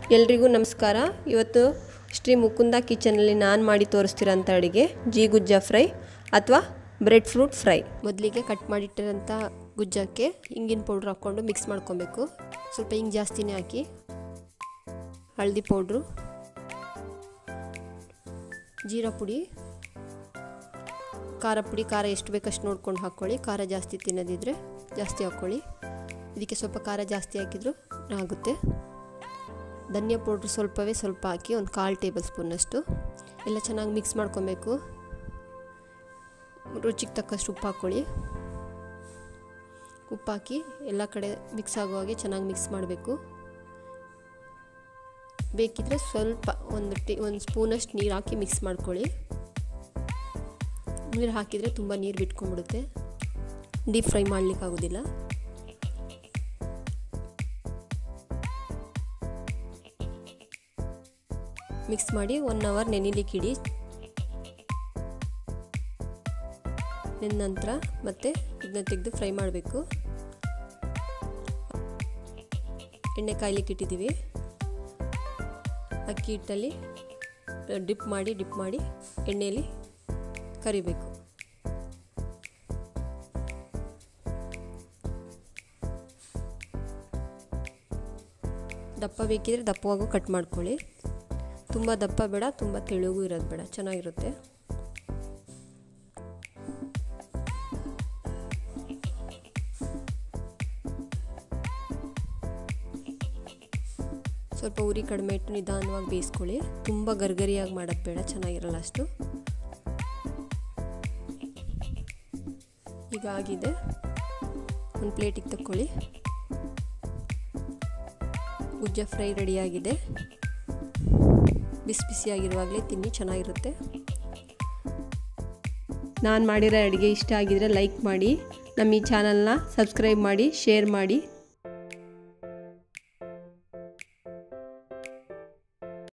ಎಲ್ರಿಗೂ ನಮಸ್ಕಾರ ಇವತ್ತು ಶ್ರೀ ಮುಕುಂದ ಕಿಚನಲ್ಲಿ ನಾನು ಮಾಡಿ ತೋರಿಸ್ತಿರೋಂಥ ಅಡುಗೆ ಜೀ ಗುಜ್ಜ ಫ್ರೈ ಅಥವಾ ಬ್ರೆಡ್ ಫ್ರೂಟ್ ಫ್ರೈ ಮೊದಲಿಗೆ ಕಟ್ ಮಾಡಿಟ್ಟಿರೋಂಥ ಗುಜ್ಜಕ್ಕೆ ಹಿಂಗಿನ ಪೌಡ್ರ್ ಹಾಕ್ಕೊಂಡು ಮಿಕ್ಸ್ ಮಾಡ್ಕೊಬೇಕು ಸ್ವಲ್ಪ ಹಿಂಗೆ ಜಾಸ್ತಿನೇ ಹಾಕಿ ಹಳದಿ ಪೌಡ್ರು ಜೀರಾ ಪುಡಿ ಖಾರ ಪುಡಿ ಖಾರ ಎಷ್ಟು ಬೇಕಷ್ಟು ನೋಡ್ಕೊಂಡು ಹಾಕ್ಕೊಳ್ಳಿ ಖಾರ ಜಾಸ್ತಿ ತಿನ್ನೋದಿದ್ರೆ ಜಾಸ್ತಿ ಹಾಕ್ಕೊಳ್ಳಿ ಇದಕ್ಕೆ ಸ್ವಲ್ಪ ಖಾರ ಜಾಸ್ತಿ ಹಾಕಿದರೂ ಆಗುತ್ತೆ ಧನಿಯಾ ಪೌಡ್ರ್ ಸ್ವಲ್ಪವೇ ಸ್ವಲ್ಪ ಹಾಕಿ ಒಂದು ಕಾಲು ಟೇಬಲ್ ಸ್ಪೂನಷ್ಟು ಎಲ್ಲ ಚೆನ್ನಾಗಿ ಮಿಕ್ಸ್ ಮಾಡ್ಕೊಬೇಕು ರುಚಿಗೆ ತಕ್ಕಷ್ಟು ಉಪ್ಪು ಹಾಕ್ಕೊಳ್ಳಿ ಉಪ್ಪು ಹಾಕಿ ಎಲ್ಲ ಕಡೆ ಮಿಕ್ಸ್ ಆಗೋ ಹಾಗೆ ಚೆನ್ನಾಗಿ ಮಿಕ್ಸ್ ಮಾಡಬೇಕು ಬೇಕಿದ್ರೆ ಸ್ವಲ್ಪ ಒಂದು ಟಿ ಒಂದು ಸ್ಪೂನಷ್ಟು ನೀರು ಹಾಕಿ ಮಿಕ್ಸ್ ಮಾಡ್ಕೊಳ್ಳಿ ನೀರು ಹಾಕಿದರೆ ತುಂಬ ನೀರು ಬಿಟ್ಕೊಂಡ್ಬಿಡುತ್ತೆ ಡೀಪ್ ಫ್ರೈ ಮಾಡಲಿಕ್ಕಾಗೋದಿಲ್ಲ ಮಿಕ್ಸ್ ಮಾಡಿ ಒನ್ ಅವರ್ ನೆನಿಲಿಕ್ಕೆ ಇಡಿ ನೆನ ನಂತರ ಮತ್ತೆ ಇದನ್ನ ತೆಗೆದು ಫ್ರೈ ಮಾಡಬೇಕು ಎಣ್ಣೆ ಕಾಯ್ಲಿಕ್ಕೆ ಇಟ್ಟಿದ್ದೀವಿ ಅಕ್ಕಿ ಹಿಟ್ಟಲ್ಲಿ ಡಿಪ್ ಮಾಡಿ ಡಿಪ್ ಮಾಡಿ ಎಣ್ಣೆಯಲ್ಲಿ ಕರಿಬೇಕು ದಪ್ಪ ಬೇಕಿದ್ರೆ ದಪ್ಪವಾಗೂ ಕಟ್ ಮಾಡ್ಕೊಳ್ಳಿ ತುಂಬ ದಪ್ಪ ಬೇಡ ತುಂಬ ತೆಳುಗೂ ಇರೋದು ಬೇಡ ಚೆನ್ನಾಗಿರುತ್ತೆ ಸ್ವಲ್ಪ ಉರಿ ಕಡಿಮೆ ಇಟ್ಟು ನಿಧಾನವಾಗಿ ಬೇಯಿಸ್ಕೊಳ್ಳಿ ತುಂಬ ಗರ್ಗರಿಯಾಗಿ ಮಾಡೋದು ಬೇಡ ಚೆನ್ನಾಗಿರಲ್ಲ ಅಷ್ಟು ಈಗ ಆಗಿದೆ ಒಂದು ಪ್ಲೇಟಿಗೆ ತಕ್ಕೊಳ್ಳಿ ಗುಜ್ಜ ಫ್ರೈ ರೆಡಿಯಾಗಿದೆ ಬಿಸಿ ಬಿಸಿಯಾಗಿರುವಾಗಲೇ ತಿನ್ನಿ ಚೆನ್ನಾಗಿರುತ್ತೆ ನಾನು ಮಾಡಿರೋ ಅಡುಗೆ ಇಷ್ಟ ಆಗಿದರೆ ಲೈಕ್ ಮಾಡಿ ನಮ್ಮ ಈ ಚಾನಲ್ನ ಸಬ್ಸ್ಕ್ರೈಬ್ ಮಾಡಿ ಶೇರ್ ಮಾಡಿ